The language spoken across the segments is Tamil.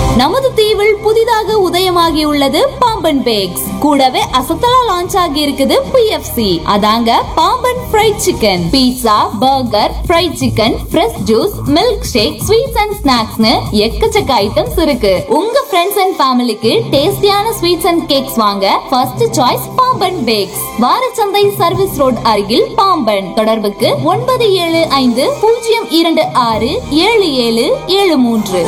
நமது தீவில் புதிதாக உதயமாகியுள்ளது பாம்பன் பேக்ஸ் கூடவே அசத்தலா லான்ச் ஆகி இருக்குது பிஎஃப்சி அதாங்க Pamban fried chicken pizza burger fried chicken fresh juice milk shake sweets and ஸ்நாக்ஸ்னு எக்கச்சக்க ஐட்டம்ஸ் இருக்கு உங்க ஃப்ரெண்ட்ஸ் அண்ட் ஃபேமிலிக்கு டேஸ்டியான ஸ்வீட்ஸ் அண்ட் கேக்ஸ் வாங்க ஃபர்ஸ்ட் சாய்ஸ் பாம்பன் பேக்ஸ் வாரச்சந்தை சர்வீஸ் ரோட் அருகில் பாம்பன் தொடர்புக்கு ஒன்பது ஏழு ஐந்து பூஜ்ஜியம் இரண்டு ஆறு ஏழு ஏழு ஏழு மூன்று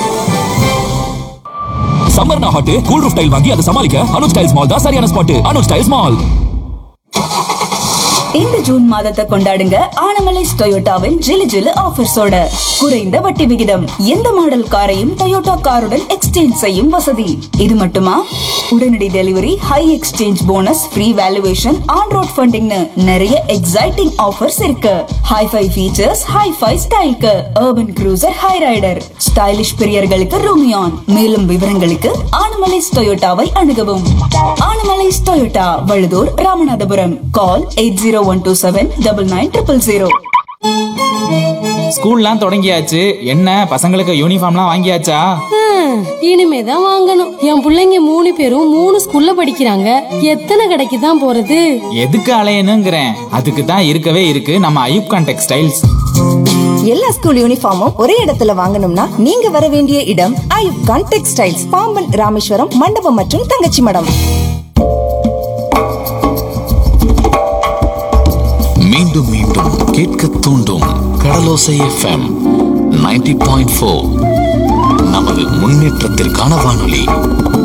சம்மர்னா ஹாட் கூல் ரூஃப் டைல் வாங்கி அதை சமாளிக்க அனுஜ் டைல்ஸ் மால் தான் சரியான ஸ்பாட் அனுஜ் டைல்ஸ் மால் இந்த ஜூன் மாதத்தை கொண்டாடுங்க ஆனமலைஸ் டொயோட்டாவின் ஜிலு ஜிலு ஆஃபர்ஸோட குறைந்த வட்டி விகிதம் எந்த மாடல் காரையும் டொயோட்டா காருடன் எக்ஸ்சேஞ்ச் செய்யும் வசதி இது மட்டுமா உடனடி delivery high exchange bonus free valuation on road ஃபண்டிங்னு நிறைய எக்ஸைட்டிங் ஆஃபர்ஸ் இருக்கு ஹைஃபை ஃபீச்சர்ஸ் ஹைஃபை ஸ்டைல்க்கு Urban Cruiser Hyryder stylish பிரியர்களுக்கு ரூமியான் மேலும் விவரங்களுக்கு ஆனமலைஸ் டொயோட்டாவை அணுகவும் Anamalais Toyota Valudhur Ramanathapuram call eight zero one two seven double nine triple zero ஸ்கூல்லாம் தொடங்கியாச்சு என்ன பசங்களுக்கு யூனிஃபார்ம்லாம் வாங்கியாச்சா ஹம், இனிமேதான் வாங்கணும் என் புள்ளைங்க மூணு பேரும் மூணு ஸ்கூல்ல படிக்கிறாங்க எத்தனை கடைக்கு தான் போறது எதுக்கு அலையணுங்கிறேன் அதுக்கு தான் இருக்கவே இருக்கு நம்ம ஐயூப்கான் டெக்ஸ்டைல்ஸ் எல்லா ஸ்கூல் யூனிஃபார்மும் ஒரே இடத்துல வாங்கணும்னா நீங்க வர வேண்டிய இடம் ஐயுப்கான் டெக்ஸ்டைல்ஸ் பாம்பன் ராமேஸ்வரம் மண்டபம் மற்றும் தங்கச்சி மடம் மீண்டும் மீண்டும் கேட்க தூண்டும் கடலோசை எஃப்எம் 90.4 பாயிண்ட் நமது முன்னேற்றத்திற்கான வானொலி